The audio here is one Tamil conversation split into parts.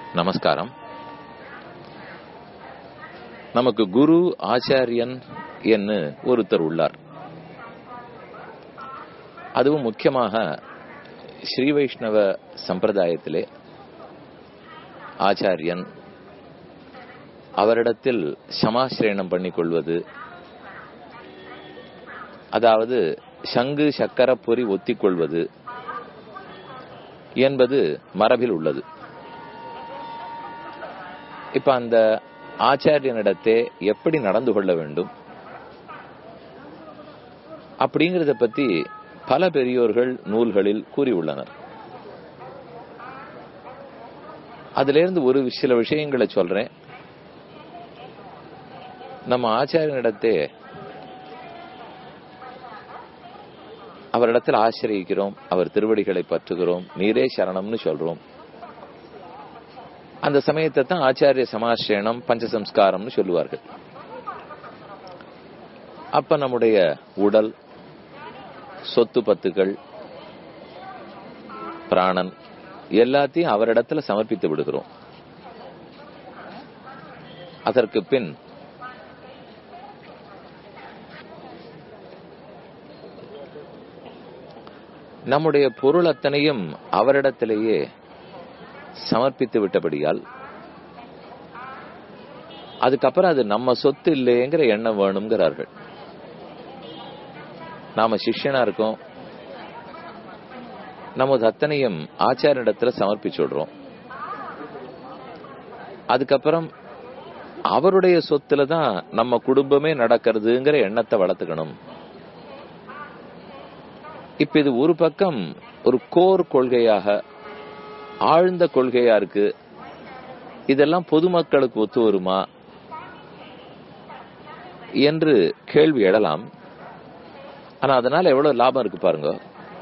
நமஸ்காரம் நமக்கு குரு ஆச்சாரியன் என்று ஒருத்தர் உள்ளார் அதுவும் முக்கியமாக ஸ்ரீ வைஷ்ணவ சம்பிரதாயத்திலே ஆச்சாரியன் அவரிடத்தில் சமாசிரயணம் பண்ணிக் கொள்வது அதாவது சங்கு சக்கர பொறி ஒத்திக்கொள்வது என்பது மரபில் உள்ளது இப்ப அந்த ஆச்சாரியனிடத்தே எப்படி நடந்து கொள்ள வேண்டும் அப்படிங்கறத பத்தி பல பெரியோர்கள் நூல்களில் கூறியுள்ளனர் அதிலிருந்து ஒரு சில விஷயங்களை சொல்றேன் நம்ம ஆச்சாரியனிடத்தே அவரிடத்தில் ஆசிரியிக்கிறோம் அவர் திருவடிகளை பற்றுகிறோம் நீரே சரணம்னு சொல்றோம் அந்த சமயத்தை தான் ஆச்சாரிய சமாசிரணம் பஞ்சசம்ஸ்காரம்னு சொல்லுவார்கள் அப்ப நம்முடைய உடல் சொத்து பத்துக்கள் பிராணன் எல்லாத்தையும் அவரிடத்துல சமர்ப்பித்து விடுகிறோம் அதற்கு பின் நம்முடைய பொருள் அத்தனையும் அவரிடத்திலேயே சமர்ப்பித்து விட்டபடியால் அதுக்கப்புறம் அது நம்ம சொத்து இல்லைங்கிற எண்ணம் வேணுங்கிறார்கள் நாம சிஷ்யனா இருக்கோம் நமது அத்தனையும் ஆச்சாரிடத்துல சமர்ப்பிச்சு விடுறோம் அதுக்கப்புறம் அவருடைய சொத்துல தான் நம்ம குடும்பமே நடக்கிறதுங்கிற எண்ணத்தை வளர்த்துக்கணும் இப்ப இது ஒரு பக்கம் ஒரு கோர் கொள்கையாக ஆழ்ந்த கொள்கையா இருக்கு இதெல்லாம் பொதுமக்களுக்கு ஒத்து வருமா என்று கேள்வி எழலாம் ஆனா அதனால எவ்வளவு லாபம் இருக்கு பாருங்க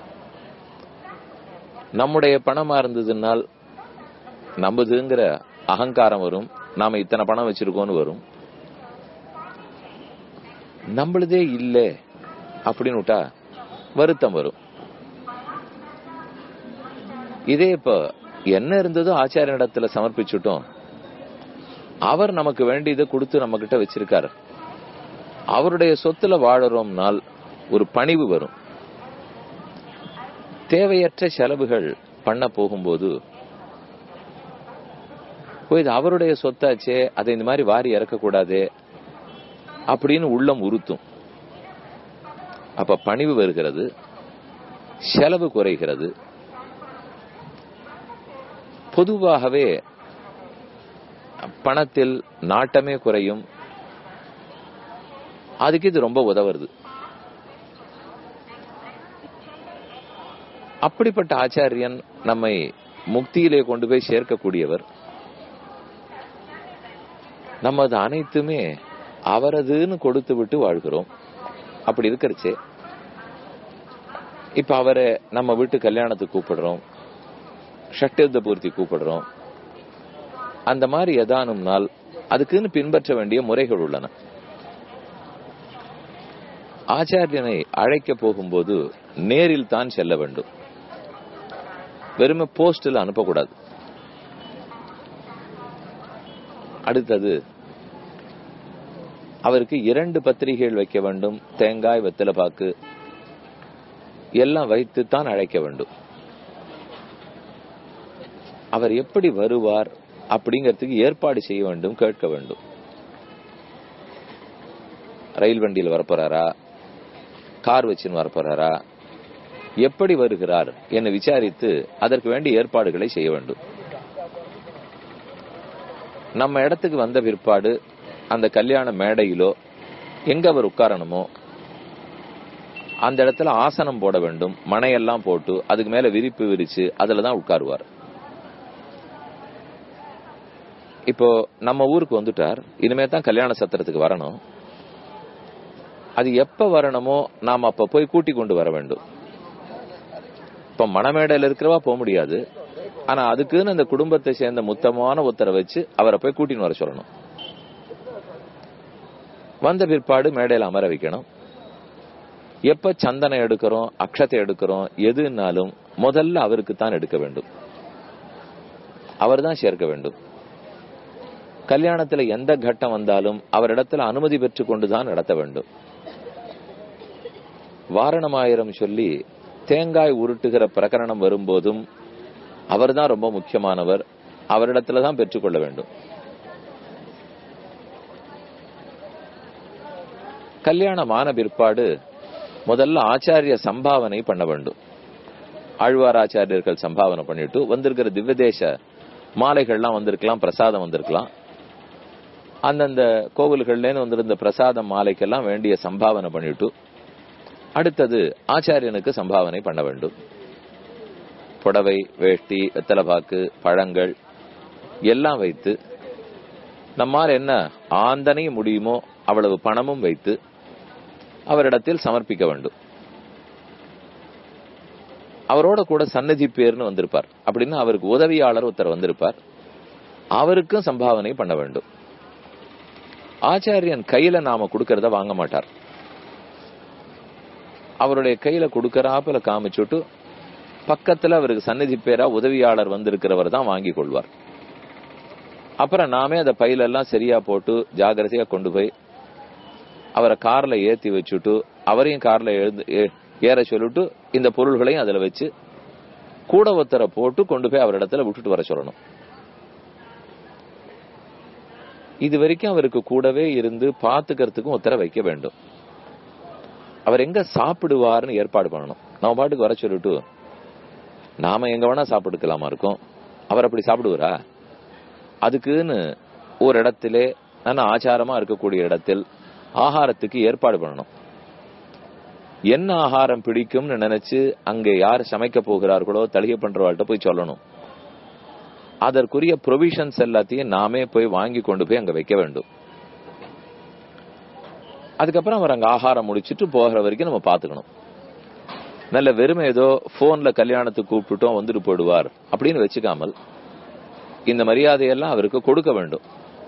நம்முடைய பணமா இருந்ததுனால் நம்புதுங்கிற அகங்காரம் வரும் நாம இத்தனை பணம் வச்சிருக்கோம்னு வரும் நம்மளதே இல்லை அப்படின்னு விட்டா வருத்தம் வரும் இதே இப்ப என்ன இருந்ததோ ஆச்சாரியனிடத்துல சமர்ப்பிச்சுட்டோம் அவர் நமக்கு வேண்டியதை கொடுத்து நம்ம கிட்ட வச்சிருக்காரு அவருடைய சொத்துல வாழறோம்னால் ஒரு பணிவு வரும் தேவையற்ற செலவுகள் பண்ண போகும்போது இது அவருடைய சொத்தாச்சே அதை இந்த மாதிரி வாரி இறக்கக்கூடாதே அப்படின்னு உள்ளம் உறுத்தும் அப்ப பணிவு வருகிறது செலவு குறைகிறது பொதுவாகவே பணத்தில் நாட்டமே குறையும் அதுக்கு இது ரொம்ப உதவுறது அப்படிப்பட்ட ஆச்சாரியன் நம்மை முக்தியிலே கொண்டு போய் சேர்க்கக்கூடியவர் நமது அனைத்துமே அவரதுன்னு கொடுத்து விட்டு வாழ்கிறோம் அப்படி இருக்கிறச்சே இப்ப அவரை நம்ம வீட்டு கல்யாணத்துக்கு கூப்பிடுறோம் ஷட்டுத்த பூர்த்தி கூப்பிடுறோம் அந்த மாதிரி எதானும் நாள் அதுக்குன்னு பின்பற்ற வேண்டிய முறைகள் உள்ளன ஆச்சாரியனை அழைக்க போகும்போது நேரில் தான் செல்ல வேண்டும் வெறுமை போஸ்டில் அனுப்பக்கூடாது அடுத்தது அவருக்கு இரண்டு பத்திரிகைகள் வைக்க வேண்டும் தேங்காய் வெத்தலை பாக்கு எல்லாம் வைத்து தான் அழைக்க வேண்டும் அவர் எப்படி வருவார் அப்படிங்கறதுக்கு ஏற்பாடு செய்ய வேண்டும் கேட்க வேண்டும் ரயில் வண்டியில் வரப்போறாரா கார் வச்சுன்னு வரப்போறாரா எப்படி வருகிறார் என விசாரித்து அதற்கு வேண்டிய ஏற்பாடுகளை செய்ய வேண்டும் நம்ம இடத்துக்கு வந்த பிற்பாடு அந்த கல்யாண மேடையிலோ எங்க அவர் உட்காரணுமோ அந்த இடத்துல ஆசனம் போட வேண்டும் மனையெல்லாம் போட்டு அதுக்கு மேல விரிப்பு விரிச்சு அதுலதான் உட்காருவார் இப்போ நம்ம ஊருக்கு வந்துட்டார் இனிமே தான் கல்யாண சத்திரத்துக்கு வரணும் அது எப்ப வரணுமோ நாம் அப்ப போய் கூட்டி கொண்டு வர வேண்டும் இப்ப மணமேடையில இருக்கிறவா போக முடியாது ஆனா அதுக்குன்னு அந்த குடும்பத்தை சேர்ந்த முத்தமான ஒருத்தரை வச்சு அவரை போய் கூட்டின்னு வர சொல்லணும் வந்த பிற்பாடு மேடையில அமர வைக்கணும் எப்ப சந்தனம் எடுக்கிறோம் அக்ஷத்தை எடுக்கிறோம் எதுனாலும் முதல்ல அவருக்கு தான் எடுக்க வேண்டும் அவர்தான் சேர்க்க வேண்டும் கல்யாணத்துல எந்த கட்டம் வந்தாலும் அவரிடத்துல அனுமதி பெற்றுக் கொண்டுதான் நடத்த வேண்டும் வாரணமாயிரம் சொல்லி தேங்காய் உருட்டுகிற பிரகரணம் வரும்போதும் அவர்தான் ரொம்ப முக்கியமானவர் அவரிடத்துல தான் பெற்றுக்கொள்ள வேண்டும் கல்யாணமான பிற்பாடு முதல்ல ஆச்சாரிய சம்பாவனை பண்ண வேண்டும் ஆழ்வார் ஆச்சாரியர்கள் சம்பாவனை பண்ணிட்டு வந்திருக்கிற திவ்யதேச மாலைகள்லாம் வந்திருக்கலாம் பிரசாதம் வந்திருக்கலாம் அந்தந்த கோவில்கள்லேன்னு வந்திருந்த பிரசாதம் மாலைக்கெல்லாம் வேண்டிய சம்பாவனை பண்ணிட்டு அடுத்தது ஆச்சாரியனுக்கு சம்பாவனை பண்ண வேண்டும் புடவை வேஷ்டி வெத்தலைபாக்கு பழங்கள் எல்லாம் வைத்து நம்மால் என்ன ஆந்தனை முடியுமோ அவ்வளவு பணமும் வைத்து அவரிடத்தில் சமர்ப்பிக்க வேண்டும் அவரோட கூட சன்னதி பேர்னு வந்திருப்பார் அப்படின்னா அவருக்கு உதவியாளர் ஒருத்தர் வந்திருப்பார் அவருக்கும் சம்பாவனை பண்ண வேண்டும் ஆச்சாரியன் கையில நாம கொடுக்கறத வாங்க மாட்டார் அவருடைய கையில கொடுக்கறாப்புல காமிச்சுட்டு பக்கத்துல அவருக்கு சந்நிதி பேரா உதவியாளர் வந்திருக்கிறவர் தான் வாங்கி கொள்வார் அப்புறம் நாமே அதை பையில எல்லாம் சரியா போட்டு ஜாகிரதையா கொண்டு போய் அவரை கார்ல ஏத்தி வச்சுட்டு அவரையும் கார்ல எழுந்து ஏற சொல்லிட்டு இந்த பொருள்களையும் அதுல வச்சு கூட ஒத்தரை போட்டு கொண்டு போய் அவரிடத்துல விட்டுட்டு வர சொல்லணும் இது வரைக்கும் அவருக்கு கூடவே இருந்து பாத்துக்கிறதுக்கும் ஒத்தரை வைக்க வேண்டும் அவர் எங்க சாப்பிடுவார்னு ஏற்பாடு பண்ணணும் நம்ம பாட்டுக்கு வர சொல்லிட்டு நாம எங்க வேணா சாப்பிட்டுக்கலாமா இருக்கும் அவர் அப்படி சாப்பிடுவாரா அதுக்குன்னு ஒரு இடத்திலே நல்ல ஆச்சாரமா இருக்கக்கூடிய இடத்தில் ஆகாரத்துக்கு ஏற்பாடு பண்ணணும் என்ன ஆகாரம் பிடிக்கும்னு நினைச்சு அங்க யார் சமைக்க போகிறார்களோ தளிகை பண்றவாள்கிட்ட போய் சொல்லணும் அதற்குரிய ப்ரொவிஷன்ஸ் எல்லாத்தையும் நாமே போய் வாங்கி கொண்டு போய் அங்க வைக்க வேண்டும் அதுக்கப்புறம் அவர் அங்க ஆகாரம் முடிச்சிட்டு போகிற வரைக்கும் நம்ம பாத்துக்கணும் நல்ல வெறுமை ஏதோ போன்ல கல்யாணத்துக்கு கூப்பிட்டுட்டோம் வந்துட்டு போயிடுவார் அப்படின்னு வச்சுக்காமல் இந்த மரியாதையெல்லாம் அவருக்கு கொடுக்க வேண்டும்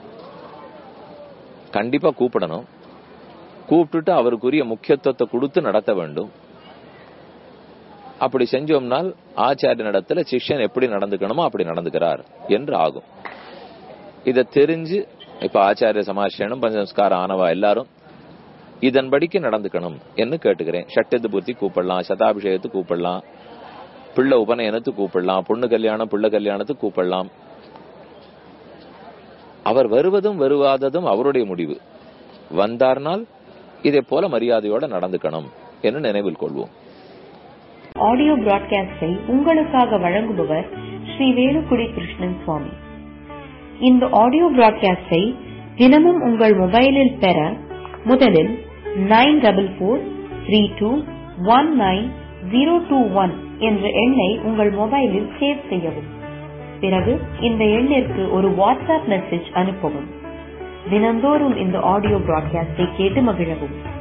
கண்டிப்பா கூப்பிடணும் கூப்பிட்டுட்டு அவருக்குரிய முக்கியத்துவத்தை கொடுத்து நடத்த வேண்டும் அப்படி செஞ்சோம்னால் ஆச்சாரிய நடத்துல சிஷ்யன் எப்படி நடந்துக்கணுமோ அப்படி நடந்துக்கிறார் என்று ஆகும் இத தெரிஞ்சு இப்ப ஆச்சாரிய சமாசனம் பஞ்சசம்ஸ்கார ஆனவா எல்லாரும் இதன்படிக்கு நடந்துக்கணும் என்று கேட்டுக்கிறேன் ஷட்டத்து பூர்த்தி கூப்பிடலாம் சதாபிஷேகத்துக்கு கூப்பிடலாம் பிள்ளை உபநயனத்துக்கு கூப்பிடலாம் பொண்ணு கல்யாணம் பிள்ளை கல்யாணத்துக்கு கூப்பிடலாம் அவர் வருவதும் வருவாததும் அவருடைய முடிவு வந்தார்னால் இதே போல மரியாதையோட நடந்துக்கணும் என்று நினைவில் கொள்வோம் ஆடியோ பிராட்காஸ்டை உங்களுக்காக வழங்குபவர் ஸ்ரீ வேலுக்குடி கிருஷ்ணன் சுவாமி இந்த ஆடியோ பிராட்காஸ்டை தினமும் உங்கள் மொபைலில் பெற முதலில் nine double four three two one nine zero two one என்ற எண்ணை உங்கள் மொபைலில் சேவ் செய்யவும் பிறகு இந்த எண்ணிற்கு ஒரு வாட்ஸ்அப் மெசேஜ் அனுப்பவும் தினந்தோறும் இந்த ஆடியோ பிராட்காஸ்டை கேட்டு மகிழவும்